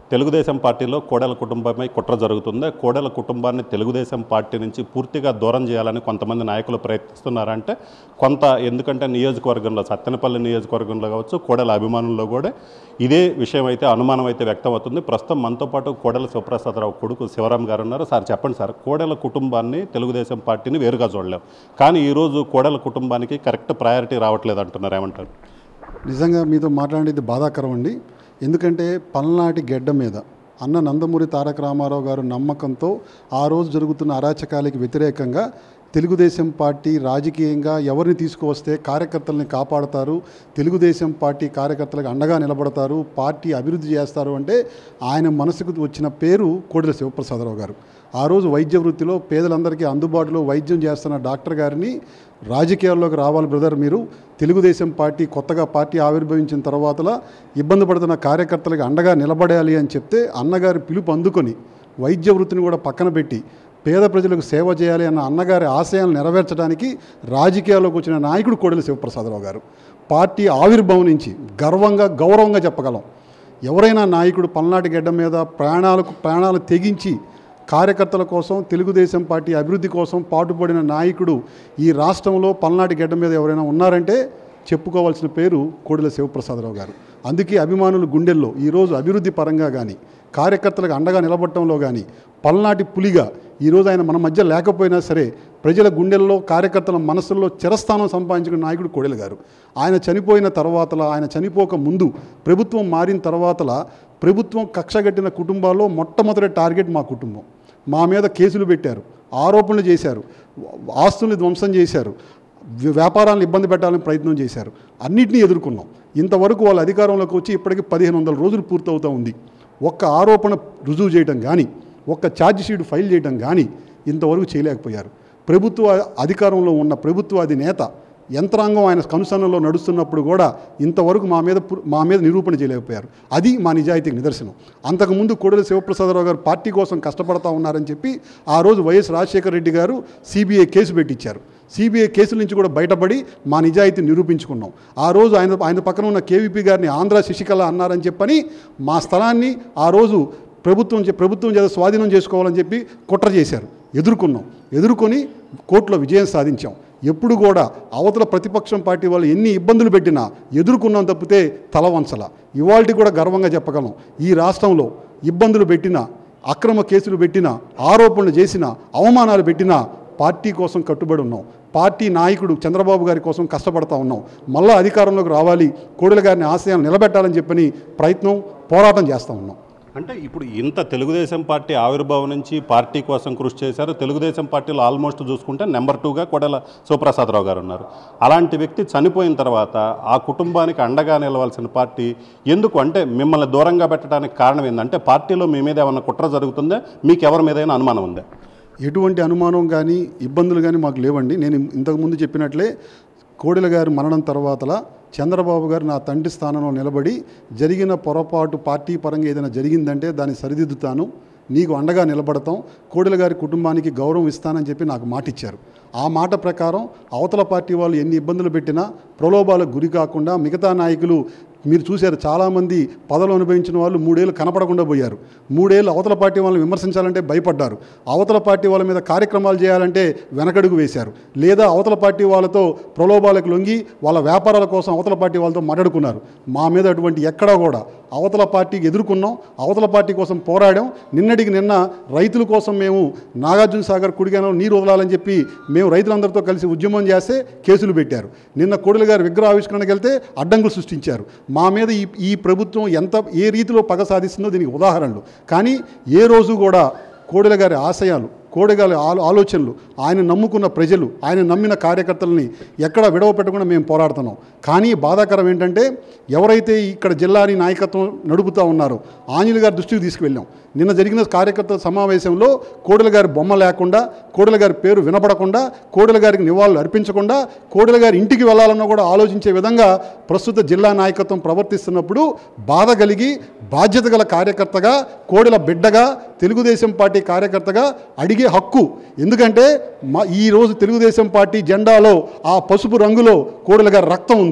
తెలుగుదేశం పార్టీలో కోడెల కుటుంబమై కుట్ర జరుగుతుంది కోడెల కుటుంబాన్ని తెలుగుదేశం పార్టీ నుంచి పూర్తిగా దూరం చేయాలని కొంతమంది నాయకులు ప్రయత్నిస్తున్నారంటే కొంత ఎందుకంటే నియోజకవర్గంలో సత్తెనపల్లి నియోజకవర్గంలో కావచ్చు కోడెల అభిమానుల్లో కూడా ఇదే విషయం అయితే అనుమానం అయితే వ్యక్తం అవుతుంది ప్రస్తుతం మనతో పాటు కోడెల శివప్రసాదరావు కొడుకు శివరాం గారు ఉన్నారు సార్ చెప్పండి సార్ కోడెల కుటుంబాన్ని తెలుగుదేశం పార్టీని వేరుగా చూడలేం కానీ ఈరోజు కోడెల కుటుంబానికి కరెక్ట్ ప్రయారిటీ రావట్లేదు అంటున్నారు ఏమంటారు నిజంగా మీతో మాట్లాడేది బాధాకరం అండి ఎందుకంటే పల్నాటి గెడ్డ మీద అన్న నందమూరి తారక రామారావు గారు నమ్మకంతో ఆ రోజు జరుగుతున్న అరాచకాలకి వ్యతిరేకంగా తెలుగుదేశం పార్టీ రాజకీయంగా ఎవరిని తీసుకువస్తే కార్యకర్తల్ని కాపాడతారు తెలుగుదేశం పార్టీ కార్యకర్తలకు అండగా నిలబడతారు పార్టీ అభివృద్ధి చేస్తారు అంటే ఆయన మనసుకు వచ్చిన పేరు కోడెల శివప్రసాదరావు గారు ఆ రోజు వైద్య వృత్తిలో పేదలందరికీ అందుబాటులో వైద్యం చేస్తున్న డాక్టర్ గారిని రాజకీయాల్లోకి రావాలి బ్రదర్ మీరు తెలుగుదేశం పార్టీ కొత్తగా పార్టీ ఆవిర్భవించిన తర్వాతలా ఇబ్బంది పడుతున్న కార్యకర్తలకు అండగా నిలబడాలి అని చెప్తే అన్నగారి పిలుపు అందుకొని వైద్య వృత్తిని కూడా పక్కన పెట్టి పేద ప్రజలకు సేవ చేయాలి అన్న అన్నగారి ఆశయాలను నెరవేర్చడానికి రాజకీయాల్లోకి వచ్చిన నాయకుడు కోడెల శివప్రసాదరావు గారు పార్టీ ఆవిర్భావం నుంచి గర్వంగా గౌరవంగా చెప్పగలం ఎవరైనా నాయకుడు పల్నాటి గడ్డ మీద ప్రాణాలకు ప్రాణాలు తెగించి కార్యకర్తల కోసం తెలుగుదేశం పార్టీ అభివృద్ధి కోసం పాటుపడిన నాయకుడు ఈ రాష్ట్రంలో పల్నాటి గడ్డ మీద ఎవరైనా ఉన్నారంటే చెప్పుకోవాల్సిన పేరు కోడెల శివప్రసాదరావు గారు అందుకే అభిమానులు గుండెల్లో ఈరోజు అభివృద్ధి పరంగా కానీ కార్యకర్తలకు అండగా నిలబడటంలో కానీ పల్నాటి పులిగా ఈరోజు ఆయన మన మధ్య లేకపోయినా సరే ప్రజల గుండెల్లో కార్యకర్తల మనసుల్లో చిరస్థానం సంపాదించుకున్న నాయకుడు కోడెల గారు ఆయన చనిపోయిన తర్వాతలా ఆయన చనిపోక ముందు ప్రభుత్వం మారిన తర్వాతలా ప్రభుత్వం కక్షగట్టిన కుటుంబాల్లో మొట్టమొదటి టార్గెట్ మా కుటుంబం మా మీద కేసులు పెట్టారు ఆరోపణలు చేశారు ఆస్తుల్ని ధ్వంసం చేశారు వ్య- వ్యాపారాలను ఇబ్బంది పెట్టాలని ప్రయత్నం చేశారు అన్నిటినీ ఎదుర్కొన్నాం ఇంతవరకు వాళ్ళ అధికారంలోకి వచ్చి ఇప్పటికి పదిహేను వందల రోజులు పూర్తవుతూ ఉంది ఒక్క ఆరోపణ రుజువు చేయడం కానీ ఒక్క ఛార్జ్ షీట్ ఫైల్ చేయడం కానీ ఇంతవరకు చేయలేకపోయారు ప్రభుత్వ అధికారంలో ఉన్న ప్రభుత్వ అధినేత యంత్రాంగం ఆయన కనుసన్నలో నడుస్తున్నప్పుడు కూడా ఇంతవరకు మా మీద పు- మా మీద నిరూపణ చేయలేకపోయారు అది మా నిజాయితీకి నిదర్శనం అంతకుముందు కోడెల శివప్రసాదరావు గారు పార్టీ కోసం కష్టపడతా ఉన్నారని చెప్పి ఆ రోజు వైఎస్ రాజశేఖర రెడ్డి గారు సిబిఐ కేసు పెట్టించారు సిబిఐ కేసుల నుంచి కూడా బయటపడి మా నిజాయితీ నిరూపించుకున్నాం ఆ రోజు ఆయన ఆయన పక్కన ఉన్న కేవీపీ గారిని ఆంధ్ర శశికళ అన్నారని చెప్పని మా స్థలాన్ని ఆ రోజు ప్రభుత్వం చే- ప్రభుత్వం చేత స్వాధీనం చేసుకోవాలని చెప్పి కుట్ర చేశారు ఎదుర్కొన్నాం ఎదుర్కొని కోర్టులో విజయం సాధించాం ఎప్పుడు కూడా అవతల ప్రతిపక్షం పార్టీ వాళ్ళు ఎన్ని ఇబ్బందులు పెట్టినా ఎదుర్కొన్నాం తప్పితే తల వంచల ఇవాళ కూడా గర్వంగా చెప్పగలం ఈ రాష్ట్రంలో ఇబ్బందులు పెట్టినా అక్రమ కేసులు పెట్టినా ఆరోపణలు చేసినా అవమానాలు పెట్టినా పార్టీ కోసం కట్టుబడి ఉన్నాం పార్టీ నాయకుడు చంద్రబాబు గారి కోసం కష్టపడతా ఉన్నాం మళ్ళా అధికారంలోకి రావాలి కోడెల గారిని ఆశయాలు నిలబెట్టాలని చెప్పని ప్రయత్నం పోరాటం చేస్తూ ఉన్నాం అంటే ఇప్పుడు ఇంత తెలుగుదేశం పార్టీ ఆవిర్భావం నుంచి పార్టీ కోసం కృషి చేశారు తెలుగుదేశం పార్టీలో ఆల్మోస్ట్ చూసుకుంటే నెంబర్ టూగా కొడెల శివప్రసాదరావు గారు ఉన్నారు అలాంటి వ్యక్తి చనిపోయిన తర్వాత ఆ కుటుంబానికి అండగా నిలవాల్సిన పార్టీ ఎందుకు అంటే మిమ్మల్ని దూరంగా పెట్టడానికి కారణం ఏంటంటే పార్టీలో మీ మీద ఏమన్నా కుట్ర జరుగుతుందా మీకు ఎవరి మీదైనా అనుమానం ఉందా ఎటువంటి అనుమానం కానీ ఇబ్బందులు కానీ మాకు లేవండి నేను ఇంతకుముందు చెప్పినట్లే కోడెల గారి మరణం తర్వాతలా చంద్రబాబు గారు నా తండ్రి స్థానంలో నిలబడి జరిగిన పొరపాటు పార్టీ పరంగా ఏదైనా జరిగిందంటే దాన్ని సరిదిద్దుతాను నీకు అండగా నిలబడతాం కోడెల గారి కుటుంబానికి గౌరవం ఇస్తానని చెప్పి నాకు మాట ఇచ్చారు ఆ మాట ప్రకారం అవతల పార్టీ వాళ్ళు ఎన్ని ఇబ్బందులు పెట్టినా ప్రలోభాలకు గురి కాకుండా మిగతా నాయకులు మీరు చూశారు చాలామంది పదవులు అనుభవించిన వాళ్ళు మూడేళ్ళు కనపడకుండా పోయారు మూడేళ్ళు అవతల పార్టీ వాళ్ళని విమర్శించాలంటే భయపడ్డారు అవతల పార్టీ వాళ్ళ మీద కార్యక్రమాలు చేయాలంటే వెనకడుగు వేశారు లేదా అవతల పార్టీ వాళ్ళతో ప్రలోభాలకు లొంగి వాళ్ళ వ్యాపారాల కోసం అవతల పార్టీ వాళ్ళతో మాట్లాడుకున్నారు మా మీద అటువంటి ఎక్కడా కూడా అవతల పార్టీకి ఎదుర్కొన్నాం అవతల పార్టీ కోసం పోరాడాం నిన్నటికి నిన్న రైతుల కోసం మేము నాగార్జున సాగర్ కుడిగానో నీరు వదలాలని చెప్పి మేము రైతులందరితో కలిసి ఉద్యమం చేస్తే కేసులు పెట్టారు నిన్న కోడెల గారి విగ్రహ ఆవిష్కరణకి వెళ్తే అడ్డంకులు సృష్టించారు మా మీద ఈ ఈ ప్రభుత్వం ఎంత ఏ రీతిలో పగ సాధిస్తుందో దీనికి ఉదాహరణలు కానీ ఏ రోజు కూడా కోడెల గారి ఆశయాలు కోడెగాలి ఆలో ఆలోచనలు ఆయన నమ్ముకున్న ప్రజలు ఆయన నమ్మిన కార్యకర్తలని ఎక్కడ విడవ పెట్టకుండా మేము పోరాడుతున్నాం కానీ బాధాకరం ఏంటంటే ఎవరైతే ఇక్కడ జిల్లాని నాయకత్వం నడుపుతూ ఉన్నారో ఆంజనేయులు గారి దృష్టికి తీసుకువెళ్ళాం నిన్న జరిగిన కార్యకర్తల సమావేశంలో కోడెల గారి బొమ్మ లేకుండా కోడెల గారి పేరు వినపడకుండా కోడెల గారికి నివాళులు అర్పించకుండా కోడెల గారి ఇంటికి వెళ్ళాలన్నా కూడా ఆలోచించే విధంగా ప్రస్తుత జిల్లా నాయకత్వం ప్రవర్తిస్తున్నప్పుడు బాధ కలిగి బాధ్యత గల కార్యకర్తగా కోడెల బిడ్డగా తెలుగుదేశం పార్టీ కార్యకర్తగా అడిగే హక్కు ఎందుకంటే మా ఈరోజు తెలుగుదేశం పార్టీ జెండాలో ఆ పసుపు రంగులో కోడెల గారి రక్తం ఉంది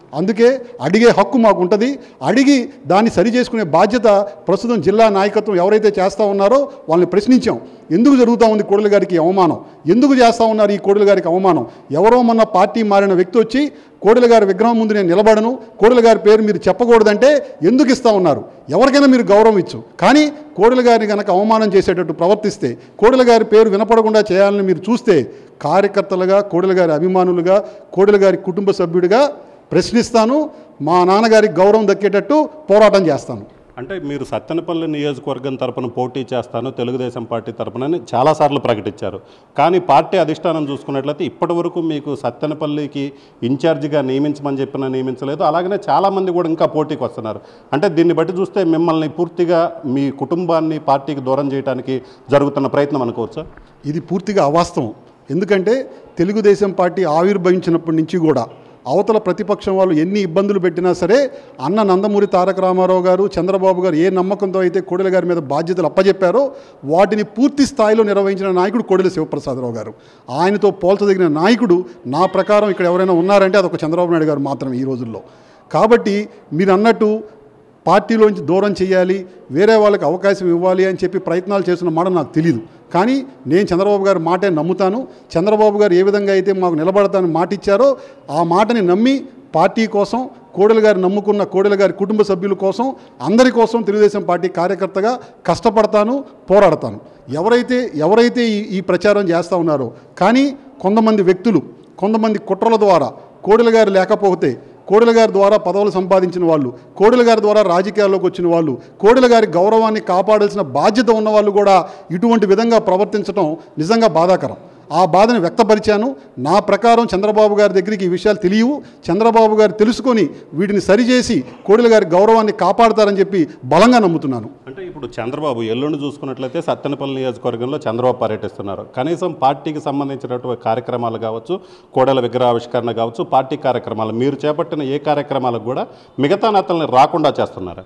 అందుకే అడిగే హక్కు మాకు ఉంటుంది అడిగి దాన్ని సరి చేసుకునే బాధ్యత ప్రస్తుతం జిల్లా నాయకత్వం ఎవరైతే చేస్తూ ఉన్నారో వాళ్ళని ప్రశ్నించాం ఎందుకు జరుగుతూ ఉంది కోడెల గారికి ఈ అవమానం ఎందుకు చేస్తూ ఉన్నారు ఈ కోడెల గారికి అవమానం ఎవరో మొన్న పార్టీ మారిన వ్యక్తి వచ్చి కోడెల గారి విగ్రహం ముందు నేను నిలబడను కోడెల గారి పేరు మీరు చెప్పకూడదంటే ఎందుకు ఇస్తా ఉన్నారు ఎవరికైనా మీరు గౌరవం ఇచ్చు కానీ కోడెల గారిని కనుక అవమానం చేసేటట్టు ప్రవర్తిస్తే కోడెల గారి పేరు వినపడకుండా చేయాలని మీరు చూస్తే కార్యకర్తలుగా కోడెల గారి అభిమానులుగా కోడెల గారి కుటుంబ సభ్యుడిగా ప్రశ్నిస్తాను మా నాన్నగారికి గౌరవం దక్కేటట్టు పోరాటం చేస్తాను అంటే మీరు సత్తెనపల్లి నియోజకవర్గం తరపున పోటీ చేస్తాను తెలుగుదేశం పార్టీ తరపునని చాలాసార్లు ప్రకటించారు కానీ పార్టీ అధిష్టానం చూసుకున్నట్లయితే ఇప్పటి వరకు మీకు సత్తెనపల్లికి ఇన్ఛార్జిగా నియమించమని చెప్పిన నియమించలేదు అలాగనే చాలామంది కూడా ఇంకా పోటీకి వస్తున్నారు అంటే దీన్ని బట్టి చూస్తే మిమ్మల్ని పూర్తిగా మీ కుటుంబాన్ని పార్టీకి దూరం చేయడానికి జరుగుతున్న ప్రయత్నం అనుకోవచ్చా ఇది పూర్తిగా అవాస్తవం ఎందుకంటే తెలుగుదేశం పార్టీ ఆవిర్భవించినప్పటి నుంచి కూడా అవతల ప్రతిపక్షం వాళ్ళు ఎన్ని ఇబ్బందులు పెట్టినా సరే అన్న నందమూరి తారక రామారావు గారు చంద్రబాబు గారు ఏ నమ్మకంతో అయితే కోడెల గారి మీద బాధ్యతలు అప్పజెప్పారో వాటిని పూర్తి స్థాయిలో నిర్వహించిన నాయకుడు కోడెల శివప్రసాదరావు గారు ఆయనతో పోల్చదగిన నాయకుడు నా ప్రకారం ఇక్కడ ఎవరైనా ఉన్నారంటే అదొక చంద్రబాబు నాయుడు గారు మాత్రమే ఈ రోజుల్లో కాబట్టి మీరు అన్నట్టు పార్టీలోంచి దూరం చేయాలి వేరే వాళ్ళకి అవకాశం ఇవ్వాలి అని చెప్పి ప్రయత్నాలు చేస్తున్న మాట నాకు తెలియదు కానీ నేను చంద్రబాబు గారి మాటే నమ్ముతాను చంద్రబాబు గారు ఏ విధంగా అయితే మాకు నిలబడతానని మాట ఇచ్చారో ఆ మాటని నమ్మి పార్టీ కోసం కోడెల గారు నమ్ముకున్న కోడెల గారి కుటుంబ సభ్యుల కోసం అందరి కోసం తెలుగుదేశం పార్టీ కార్యకర్తగా కష్టపడతాను పోరాడతాను ఎవరైతే ఎవరైతే ఈ ఈ ప్రచారం చేస్తూ ఉన్నారో కానీ కొంతమంది వ్యక్తులు కొంతమంది కుట్రల ద్వారా కోడెల గారు లేకపోతే కోడెల గారి ద్వారా పదవులు సంపాదించిన వాళ్ళు కోడెల గారి ద్వారా రాజకీయాల్లోకి వచ్చిన వాళ్ళు కోడెల గారి గౌరవాన్ని కాపాడాల్సిన బాధ్యత ఉన్న వాళ్ళు కూడా ఇటువంటి విధంగా ప్రవర్తించడం నిజంగా బాధాకరం ఆ బాధను వ్యక్తపరిచాను నా ప్రకారం చంద్రబాబు గారి దగ్గరికి ఈ విషయాలు తెలియవు చంద్రబాబు గారు తెలుసుకొని వీటిని సరిచేసి కోడెల గారి గౌరవాన్ని కాపాడతారని చెప్పి బలంగా నమ్ముతున్నాను అంటే ఇప్పుడు చంద్రబాబు ఎల్లుండి చూసుకున్నట్లయితే సత్తెనపల్లి నియోజకవర్గంలో చంద్రబాబు పర్యటిస్తున్నారు కనీసం పార్టీకి సంబంధించినటువంటి కార్యక్రమాలు కావచ్చు కోడల విగ్రహావిష్కరణ కావచ్చు పార్టీ కార్యక్రమాలు మీరు చేపట్టిన ఏ కార్యక్రమాలకు కూడా మిగతా నేతల్ని రాకుండా చేస్తున్నారు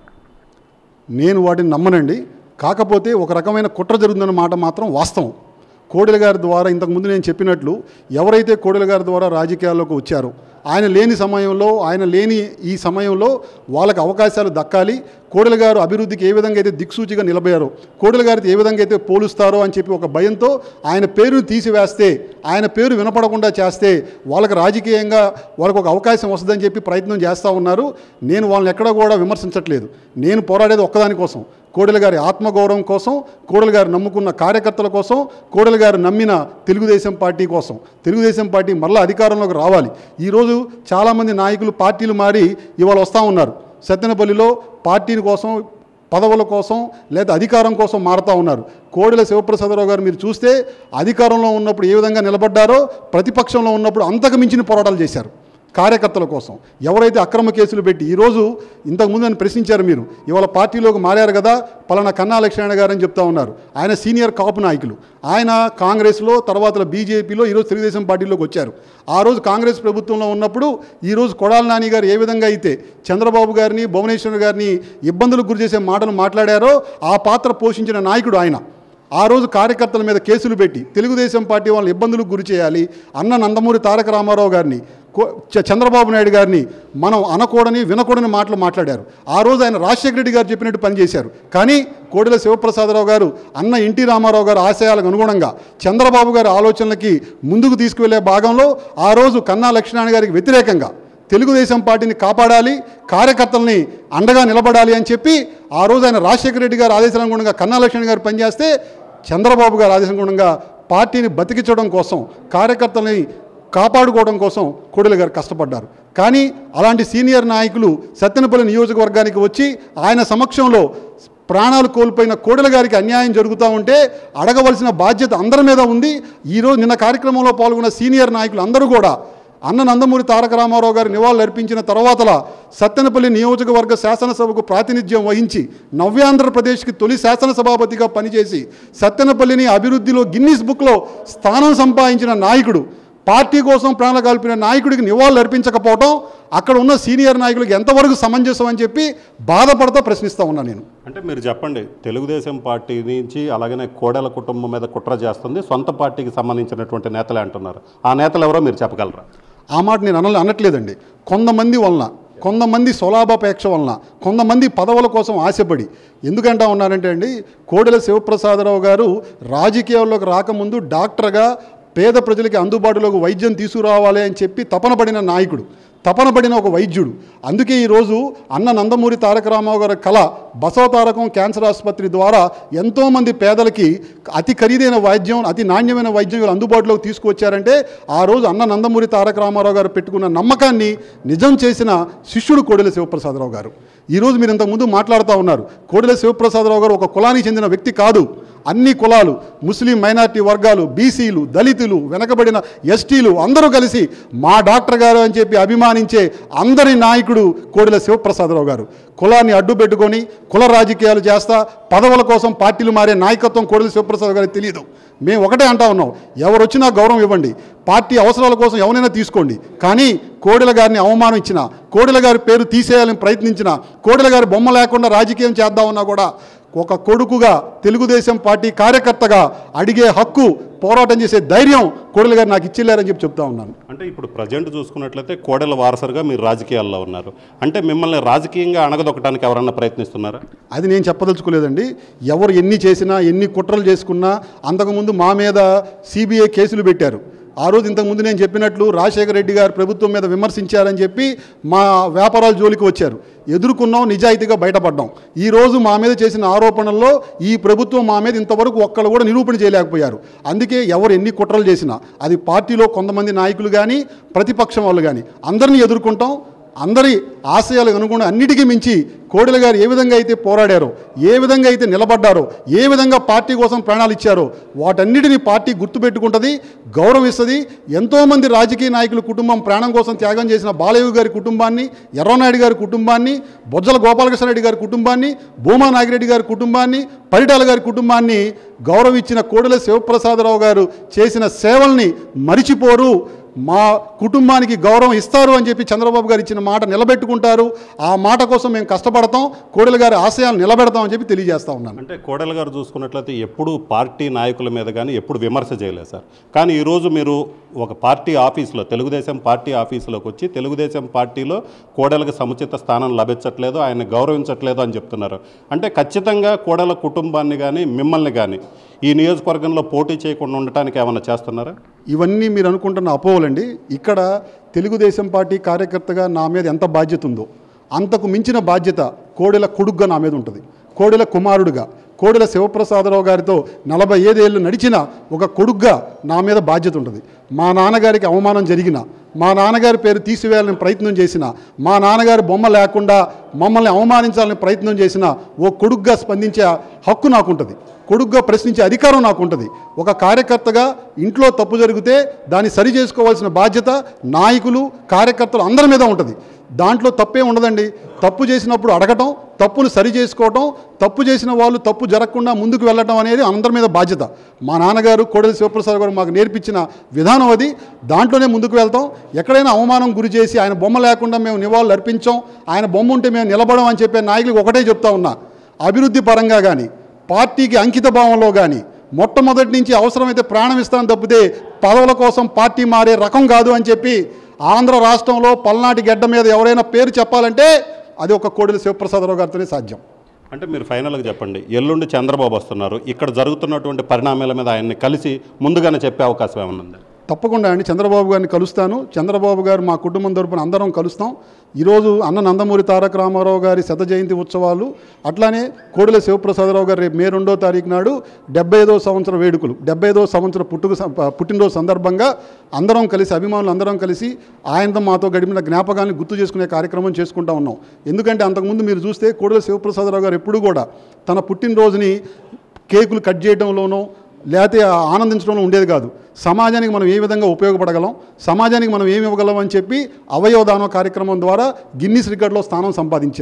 నేను వాటిని నమ్మనండి కాకపోతే ఒక రకమైన కుట్ర జరుగుతున్న మాట మాత్రం వాస్తవం కోడెల గారి ద్వారా ఇంతకుముందు నేను చెప్పినట్లు ఎవరైతే కోడెల గారి ద్వారా రాజకీయాల్లోకి వచ్చారో ఆయన లేని సమయంలో ఆయన లేని ఈ సమయంలో వాళ్ళకి అవకాశాలు దక్కాలి కోడెల గారు అభివృద్ధికి ఏ విధంగా అయితే దిక్సూచిగా నిలబోయారో కోడెల గారితో ఏ విధంగా అయితే పోలుస్తారో అని చెప్పి ఒక భయంతో ఆయన పేరును తీసివేస్తే ఆయన పేరు వినపడకుండా చేస్తే వాళ్ళకి రాజకీయంగా వాళ్ళకు ఒక అవకాశం వస్తుందని చెప్పి ప్రయత్నం చేస్తూ ఉన్నారు నేను వాళ్ళని ఎక్కడా కూడా విమర్శించట్లేదు నేను పోరాడేది ఒక్కదాని కోసం కోడెల గారి ఆత్మగౌరవం కోసం కోడెల గారు నమ్ముకున్న కార్యకర్తల కోసం కోడెల గారు నమ్మిన తెలుగుదేశం పార్టీ కోసం తెలుగుదేశం పార్టీ మరలా అధికారంలోకి రావాలి ఈరోజు చాలామంది నాయకులు పార్టీలు మారి ఇవాళ వస్తూ ఉన్నారు సత్తెనపల్లిలో పార్టీని కోసం పదవుల కోసం లేదా అధికారం కోసం మారుతూ ఉన్నారు కోడెల శివప్రసాదరావు గారు మీరు చూస్తే అధికారంలో ఉన్నప్పుడు ఏ విధంగా నిలబడ్డారో ప్రతిపక్షంలో ఉన్నప్పుడు అంతకు మించిన పోరాటాలు చేశారు కార్యకర్తల కోసం ఎవరైతే అక్రమ కేసులు పెట్టి ఈరోజు ఇంతకుముందు నన్ను ప్రశ్నించారు మీరు ఇవాళ పార్టీలోకి మారారు కదా పలానా కన్నా లక్ష్మణ గారు అని చెప్తా ఉన్నారు ఆయన సీనియర్ కాపు నాయకులు ఆయన కాంగ్రెస్లో తర్వాత బీజేపీలో ఈరోజు తెలుగుదేశం పార్టీలోకి వచ్చారు ఆ రోజు కాంగ్రెస్ ప్రభుత్వంలో ఉన్నప్పుడు ఈరోజు కొడాల నాని గారు ఏ విధంగా అయితే చంద్రబాబు గారిని భువనేశ్వర్ గారిని ఇబ్బందులకు గురి చేసే మాటలు మాట్లాడారో ఆ పాత్ర పోషించిన నాయకుడు ఆయన ఆ రోజు కార్యకర్తల మీద కేసులు పెట్టి తెలుగుదేశం పార్టీ వాళ్ళని ఇబ్బందులకు గురి చేయాలి అన్న నందమూరి తారక రామారావు గారిని కో- చ- చంద్రబాబు నాయుడు గారిని మనం అనకూడని వినకూడని మాటలు మాట్లాడారు ఆ రోజు ఆయన రాజశేఖర రెడ్డి గారు చెప్పినట్టు పనిచేశారు కానీ కోడెల శివప్రసాదరావు గారు అన్న ఎన్టీ రామారావు గారు ఆశయాలకు అనుగుణంగా చంద్రబాబు గారి ఆలోచనలకి ముందుకు తీసుకువెళ్లే భాగంలో ఆ రోజు కన్నా లక్ష్మీనారాయణ గారికి వ్యతిరేకంగా తెలుగుదేశం పార్టీని కాపాడాలి కార్యకర్తల్ని అండగా నిలబడాలి అని చెప్పి ఆ రోజు ఆయన రాజశేఖర రెడ్డి గారు ఆదేశాల అనుగుణంగా కన్నా లక్ష్మణ్ గారు పనిచేస్తే చంద్రబాబు గారు ఆదేశం అనుగుణంగా పార్టీని బతికించడం కోసం కార్యకర్తల్ని కాపాడుకోవడం కోసం కోడెల గారు కష్టపడ్డారు కానీ అలాంటి సీనియర్ నాయకులు సత్తెనపల్లి నియోజకవర్గానికి వచ్చి ఆయన సమక్షంలో ప్రాణాలు కోల్పోయిన కోడెల గారికి అన్యాయం జరుగుతూ ఉంటే అడగవలసిన బాధ్యత అందరి మీద ఉంది ఈరోజు నిన్న కార్యక్రమంలో పాల్గొన్న సీనియర్ నాయకులు అందరూ కూడా అన్న నందమూరి తారక రామారావు గారు నివాళులు అర్పించిన తర్వాతల సత్తెనపల్లి నియోజకవర్గ శాసనసభకు ప్రాతినిధ్యం వహించి నవ్యాంధ్రప్రదేశ్కి తొలి శాసనసభాపతిగా పనిచేసి సత్తెనపల్లిని అభివృద్ధిలో గిన్నీస్ బుక్లో స్థానం సంపాదించిన నాయకుడు పార్టీ కోసం ప్రాణాలు కలిపిన నాయకుడికి నివాళులు అర్పించకపోవడం అక్కడ ఉన్న సీనియర్ నాయకులకు ఎంతవరకు సమంజసం అని చెప్పి బాధపడతా ప్రశ్నిస్తూ ఉన్నా నేను అంటే మీరు చెప్పండి తెలుగుదేశం పార్టీ నుంచి అలాగనే కోడెల కుటుంబం మీద కుట్ర చేస్తుంది సొంత పార్టీకి సంబంధించినటువంటి నేతలే అంటున్నారు ఆ నేతలు ఎవరో మీరు చెప్పగలరా ఆ మాట నేను అనలే అనట్లేదండి కొంతమంది వలన కొంతమంది స్వలాభాపేక్ష వలన కొంతమంది పదవుల కోసం ఆశపడి ఎందుకంటా ఉన్నారంటే అండి కోడెల శివప్రసాదరావు గారు రాజకీయాల్లోకి రాకముందు డాక్టర్గా పేద ప్రజలకి అందుబాటులోకి వైద్యం తీసుకురావాలి అని చెప్పి తపన పడిన నాయకుడు తపన పడిన ఒక వైద్యుడు అందుకే ఈరోజు అన్న నందమూరి తారక రామారావు గారి కళ బసవతారకం క్యాన్సర్ ఆసుపత్రి ద్వారా ఎంతోమంది పేదలకి అతి ఖరీదైన వైద్యం అతి నాణ్యమైన వైద్యం వీళ్ళు అందుబాటులోకి తీసుకువచ్చారంటే ఆ రోజు అన్న నందమూరి తారక రామారావు గారు పెట్టుకున్న నమ్మకాన్ని నిజం చేసిన శిష్యుడు కోడెల శివప్రసాదరావు గారు ఈరోజు మీరు ఇంతకుముందు మాట్లాడుతూ ఉన్నారు కోడెల శివప్రసాదరావు గారు ఒక కులానికి చెందిన వ్యక్తి కాదు అన్ని కులాలు ముస్లిం మైనార్టీ వర్గాలు బీసీలు దళితులు వెనకబడిన ఎస్టీలు అందరూ కలిసి మా డాక్టర్ గారు అని చెప్పి అభిమానించే అందరి నాయకుడు కోడెల శివప్రసాదరావు గారు కులాన్ని అడ్డు పెట్టుకొని కుల రాజకీయాలు చేస్తా పదవుల కోసం పార్టీలు మారే నాయకత్వం కోడెల శివప్రసాద్ గారికి తెలియదు మేము ఒకటే అంటా ఉన్నాం ఎవరు వచ్చినా గౌరవం ఇవ్వండి పార్టీ అవసరాల కోసం ఎవరైనా తీసుకోండి కానీ కోడెల గారిని అవమానం ఇచ్చిన కోడెల గారి పేరు తీసేయాలని ప్రయత్నించిన కోడెల గారి బొమ్మ లేకుండా రాజకీయం చేద్దామన్నా కూడా ఒక కొడుకుగా తెలుగుదేశం పార్టీ కార్యకర్తగా అడిగే హక్కు పోరాటం చేసే ధైర్యం కోడెల గారు నాకు ఇచ్చిల్లారని చెప్పి చెప్తా ఉన్నాను అంటే ఇప్పుడు ప్రజెంట్ చూసుకున్నట్లయితే కోడెల వారసరుగా మీరు రాజకీయాల్లో ఉన్నారు అంటే మిమ్మల్ని రాజకీయంగా అణగదొక్కడానికి ఎవరన్నా ప్రయత్నిస్తున్నారా అది నేను చెప్పదలుచుకోలేదండి ఎవరు ఎన్ని చేసినా ఎన్ని కుట్రలు చేసుకున్నా అంతకుముందు మా మీద సిబిఐ కేసులు పెట్టారు ఆ రోజు ఇంతకుముందు నేను చెప్పినట్లు రాజశేఖర రెడ్డి గారు ప్రభుత్వం మీద విమర్శించారని చెప్పి మా వ్యాపారాల జోలికి వచ్చారు ఎదుర్కొన్నాం నిజాయితీగా బయటపడ్డాం ఈ రోజు మా మీద చేసిన ఆరోపణల్లో ఈ ప్రభుత్వం మా మీద ఇంతవరకు ఒక్కళ్ళు కూడా నిరూపణ చేయలేకపోయారు అందుకే ఎవరు ఎన్ని కుట్రలు చేసినా అది పార్టీలో కొంతమంది నాయకులు కానీ ప్రతిపక్షం వాళ్ళు కానీ అందరినీ ఎదుర్కొంటాం అందరి ఆశయాలకు అనుగుణ అన్నిటికీ మించి కోడెల గారు ఏ విధంగా అయితే పోరాడారో ఏ విధంగా అయితే నిలబడ్డారో ఏ విధంగా పార్టీ కోసం ప్రాణాలు ఇచ్చారో వాటన్నిటిని పార్టీ గుర్తుపెట్టుకుంటుంది గౌరవిస్తుంది ఎంతోమంది రాజకీయ నాయకుల కుటుంబం ప్రాణం కోసం త్యాగం చేసిన బాలయ్య గారి కుటుంబాన్ని ఎర్రనాయుడు గారి కుటుంబాన్ని బొజ్జల గోపాలకృష్ణ రెడ్డి గారి కుటుంబాన్ని భూమా నాగిరెడ్డి గారి కుటుంబాన్ని పరిటాల గారి కుటుంబాన్ని గౌరవించిన కోడెల శివప్రసాదరావు గారు చేసిన సేవల్ని మరిచిపోరు మా కుటుంబానికి గౌరవం ఇస్తారు అని చెప్పి చంద్రబాబు గారు ఇచ్చిన మాట నిలబెట్టుకుంటారు ఆ మాట కోసం మేము కష్టపడతాం కోడెల గారి ఆశయాలు నిలబెడతాం అని చెప్పి తెలియజేస్తా ఉన్నాను అంటే కోడెల గారు చూసుకున్నట్లయితే ఎప్పుడు పార్టీ నాయకుల మీద కానీ ఎప్పుడు విమర్శ చేయలేదు సార్ కానీ ఈరోజు మీరు ఒక పార్టీ ఆఫీస్లో తెలుగుదేశం పార్టీ ఆఫీసులోకి వచ్చి తెలుగుదేశం పార్టీలో కోడెలకు సముచిత స్థానం లభించట్లేదు ఆయన గౌరవించట్లేదు అని చెప్తున్నారు అంటే ఖచ్చితంగా కోడెల కుటుంబాన్ని కానీ మిమ్మల్ని కానీ ఈ నియోజకవర్గంలో పోటీ చేయకుండా ఉండటానికి ఏమైనా చేస్తున్నారా ఇవన్నీ మీరు అనుకుంటున్న అపోహలండి ఇక్కడ తెలుగుదేశం పార్టీ కార్యకర్తగా నా మీద ఎంత బాధ్యత ఉందో అంతకు మించిన బాధ్యత కోడెల కొడుగ్గా నా మీద ఉంటుంది కోడెల కుమారుడుగా కోడెల శివప్రసాదరావు గారితో నలభై ఐదేళ్ళు నడిచిన ఒక కొడుగ్గా నా మీద బాధ్యత ఉంటుంది మా నాన్నగారికి అవమానం జరిగిన మా నాన్నగారి పేరు తీసివేయాలని ప్రయత్నం చేసిన మా నాన్నగారి బొమ్మ లేకుండా మమ్మల్ని అవమానించాలని ప్రయత్నం చేసిన ఓ కొడుగ్గా స్పందించే హక్కు నాకుంటుంది కొడుగ్గా ప్రశ్నించే అధికారం నాకు ఉంటుంది ఒక కార్యకర్తగా ఇంట్లో తప్పు జరిగితే దాన్ని సరి చేసుకోవాల్సిన బాధ్యత నాయకులు కార్యకర్తలు అందరి మీద ఉంటుంది దాంట్లో తప్పే ఉండదండి తప్పు చేసినప్పుడు అడగటం తప్పును సరి చేసుకోవటం తప్పు చేసిన వాళ్ళు తప్పు జరగకుండా ముందుకు వెళ్ళటం అనేది అందరి మీద బాధ్యత మా నాన్నగారు కోడెల శివప్రసాద్ గారు మాకు నేర్పించిన విధానం అది దాంట్లోనే ముందుకు వెళ్తాం ఎక్కడైనా అవమానం గురి చేసి ఆయన బొమ్మ లేకుండా మేము నివాళులు అర్పించాం ఆయన బొమ్మ ఉంటే మేము నిలబడం అని చెప్పే నాయకులకు ఒకటే చెప్తా ఉన్నా అభివృద్ధి పరంగా కానీ పార్టీకి అంకిత భావంలో కానీ మొట్టమొదటి నుంచి అవసరమైతే ప్రాణం ఇస్తాను తప్పితే పదవుల కోసం పార్టీ మారే రకం కాదు అని చెప్పి ఆంధ్ర రాష్ట్రంలో పల్నాటి గడ్డ మీద ఎవరైనా పేరు చెప్పాలంటే అది ఒక కోడెల శివప్రసాదరావు గారితోనే సాధ్యం అంటే మీరు ఫైనల్గా చెప్పండి ఎల్లుండి చంద్రబాబు వస్తున్నారు ఇక్కడ జరుగుతున్నటువంటి పరిణామాల మీద ఆయన్ని కలిసి ముందుగానే చెప్పే అవకాశం ఏమైనా ఉందా తప్పకుండా అండి చంద్రబాబు గారిని కలుస్తాను చంద్రబాబు గారు మా కుటుంబం తరపున అందరం కలుస్తాం ఈరోజు అన్న నందమూరి తారక రామారావు గారి శత జయంతి ఉత్సవాలు అట్లానే కోడెల శివప్రసాదరావు గారు రేపు మే రెండో తారీఖు నాడు డెబ్బై ఐదో సంవత్సర వేడుకలు డెబ్బై ఐదో సంవత్సర పుట్టుక సం- పుట్టినరోజు సందర్భంగా అందరం కలిసి అభిమానులు అందరం కలిసి ఆయనతో మాతో గడిపిన జ్ఞాపకాలను గుర్తు చేసుకునే కార్యక్రమం చేసుకుంటా ఉన్నాం ఎందుకంటే అంతకుముందు మీరు చూస్తే కోడెల శివప్రసాదరావు గారు ఎప్పుడు కూడా తన పుట్టినరోజుని కేకులు కట్ చేయడంలోనో లేకపోతే ఆనందించడంలో ఉండేది కాదు సమాజానికి మనం ఏ విధంగా ఉపయోగపడగలం సమాజానికి మనం ఏమి ఇవ్వగలం అని చెప్పి అవయవదానం కార్యక్రమం ద్వారా గిన్నిస్ రికార్డులో స్థానం సంపాదించారు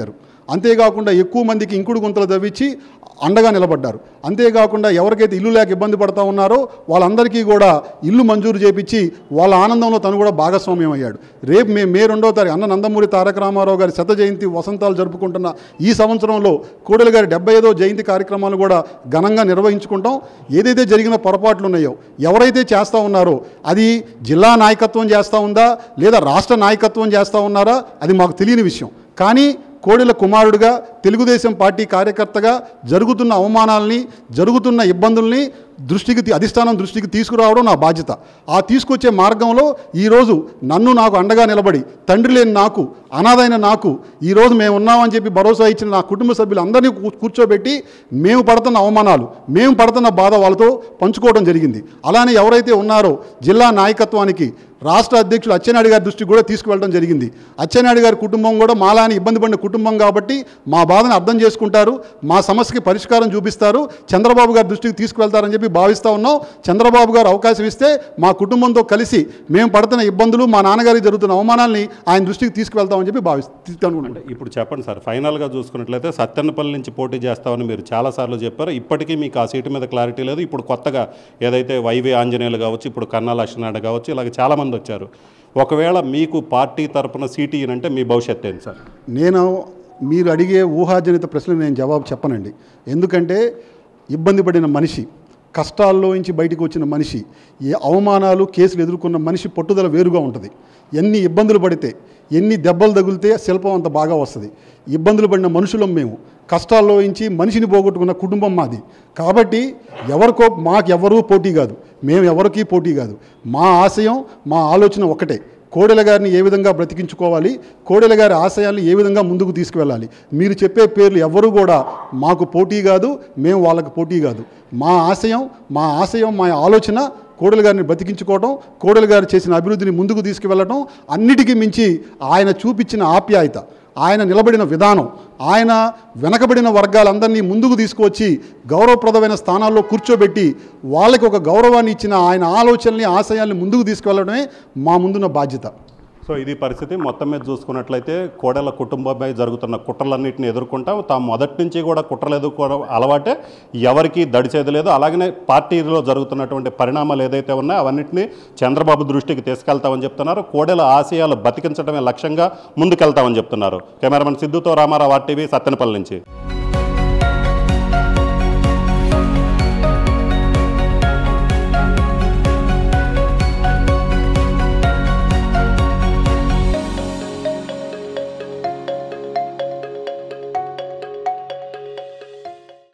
అంతేకాకుండా ఎక్కువ మందికి ఇంకుడు గుంతలు తవ్వించి అండగా నిలబడ్డారు అంతేకాకుండా ఎవరికైతే ఇల్లు లేక ఇబ్బంది పడతా ఉన్నారో వాళ్ళందరికీ కూడా ఇల్లు మంజూరు చేపించి వాళ్ళ ఆనందంలో తను కూడా భాగస్వామ్యం అయ్యాడు రేపు మే మే రెండో తారీఖు అన్న నందమూరి తారక రామారావు గారి శత జయంతి వసంతాలు జరుపుకుంటున్న ఈ సంవత్సరంలో కోడెల గారి డెబ్బై ఐదో జయంతి కార్యక్రమాలు కూడా ఘనంగా నిర్వహించుకుంటాం ఏదైతే జరిగిన పొరపాట్లు ఉన్నాయో ఎవరైతే చేస్తూ ఉన్నారో అది జిల్లా నాయకత్వం చేస్తూ ఉందా లేదా రాష్ట్ర నాయకత్వం చేస్తూ ఉన్నారా అది మాకు తెలియని విషయం కానీ కోడెల కుమారుడిగా తెలుగుదేశం పార్టీ కార్యకర్తగా జరుగుతున్న అవమానాల్ని జరుగుతున్న ఇబ్బందుల్ని దృష్టికి తీ- అధిష్టానం దృష్టికి తీసుకురావడం నా బాధ్యత ఆ తీసుకొచ్చే మార్గంలో ఈరోజు నన్ను నాకు అండగా నిలబడి తండ్రి లేని నాకు అనాథైన నాకు ఈరోజు మేము ఉన్నామని చెప్పి భరోసా ఇచ్చిన నా కుటుంబ సభ్యులందరినీ కూ- కూర్చోబెట్టి మేము పడుతున్న అవమానాలు మేము పడుతున్న బాధ వాళ్ళతో పంచుకోవడం జరిగింది అలానే ఎవరైతే ఉన్నారో జిల్లా నాయకత్వానికి రాష్ట్ర అధ్యక్షులు అచ్చెన్నాయుడు గారి దృష్టికి కూడా తీసుకువెళ్ళడం జరిగింది అచ్చెన్నాయుడు గారి కుటుంబం కూడా మాలాని ఇబ్బంది పడిన కుటుంబం కాబట్టి మా బాధను అర్థం చేసుకుంటారు మా సమస్యకి పరిష్కారం చూపిస్తారు చంద్రబాబు గారి దృష్టికి తీసుకువెళ్తారని చెప్పి భావిస్తూ ఉన్నాం చంద్రబాబు గారు అవకాశం ఇస్తే మా కుటుంబంతో కలిసి మేము పడుతున్న ఇబ్బందులు మా నాన్నగారికి జరుగుతున్న అవమానాల్ని ఆయన దృష్టికి తీసుకువెళ్తామని చెప్పి భావిస్తాను అనుకుంటున్నాను ఇప్పుడు చెప్పండి సార్ ఫైనల్గా చూసుకున్నట్లయితే సత్యన్నపల్లి నుంచి పోటీ చేస్తామని మీరు చాలాసార్లు చెప్పారు ఇప్పటికీ మీకు ఆ సీటు మీద క్లారిటీ లేదు ఇప్పుడు కొత్తగా ఏదైతే వైవి ఆంజనేయులు కావచ్చు ఇప్పుడు కన్నా లక్ష్మణాయుడు కావచ్చు ఇలాగ చాలామంది వచ్చారు ఒకవేళ మీకు పార్టీ తరపున సీటు ఇయ్యనంటే మీ భవిష్యత్తు ఏంటి సార్ నేను మీరు అడిగే ఊహాజనిత ప్రశ్నలు నేను జవాబు చెప్పనండి ఎందుకంటే ఇబ్బంది పడిన మనిషి కష్టాల్లో నుంచి బయటికి వచ్చిన మనిషి ఏ అవమానాలు కేసులు ఎదుర్కొన్న మనిషి పట్టుదల వేరుగా ఉంటుంది ఎన్ని ఇబ్బందులు పడితే ఎన్ని దెబ్బలు తగిలితే శిల్పం అంత బాగా వస్తుంది ఇబ్బందులు పడిన మనుషులం మేము కష్టాల్లో నుంచి మనిషిని పోగొట్టుకున్న కుటుంబం మాది కాబట్టి ఎవరికో మాకెవరూ పోటీ కాదు మేము ఎవరికీ పోటీ కాదు మా ఆశయం మా ఆలోచన ఒకటే కోడెల గారిని ఏ విధంగా బ్రతికించుకోవాలి కోడెల గారి ఆశయాల్ని ఏ విధంగా ముందుకు తీసుకువెళ్ళాలి మీరు చెప్పే పేర్లు ఎవ్వరూ కూడా మాకు పోటీ కాదు మేము వాళ్ళకి పోటీ కాదు మా ఆశయం మా ఆశయం మా ఆలోచన కోడెల గారిని బ్రతికించుకోవడం కోడెల గారు చేసిన అభివృద్ధిని ముందుకు తీసుకువెళ్ళడం అన్నిటికీ మించి ఆయన చూపించిన ఆప్యాయత ఆయన నిలబడిన విధానం ఆయన వెనకబడిన వర్గాలందరినీ ముందుకు తీసుకువచ్చి గౌరవప్రదమైన స్థానాల్లో కూర్చోబెట్టి వాళ్ళకి ఒక గౌరవాన్ని ఇచ్చిన ఆయన ఆలోచనల్ని ఆశయాల్ని ముందుకు తీసుకువెళ్ళడమే మా ముందున్న బాధ్యత సో ఇది పరిస్థితి మొత్తం మీద చూసుకున్నట్లయితే కోడెల కుటుంబంపై జరుగుతున్న కుట్రలన్నింటిని ఎదుర్కొంటాం తాము మొదటి నుంచి కూడా కుట్రలు ఎదుర్కోవడం అలవాటే ఎవరికి దడిచేది లేదు అలాగనే పార్టీలో జరుగుతున్నటువంటి పరిణామాలు ఏదైతే ఉన్నాయో అవన్నింటినీ చంద్రబాబు దృష్టికి తీసుకెళ్తామని చెప్తున్నారు కోడెల ఆశయాలు బతికించడమే లక్ష్యంగా ముందుకెళ్తామని చెప్తున్నారు కెమెరామెన్ సిద్ధుతో రామారావు ఆర్టీవీ సత్తెనపల్లి నుంచి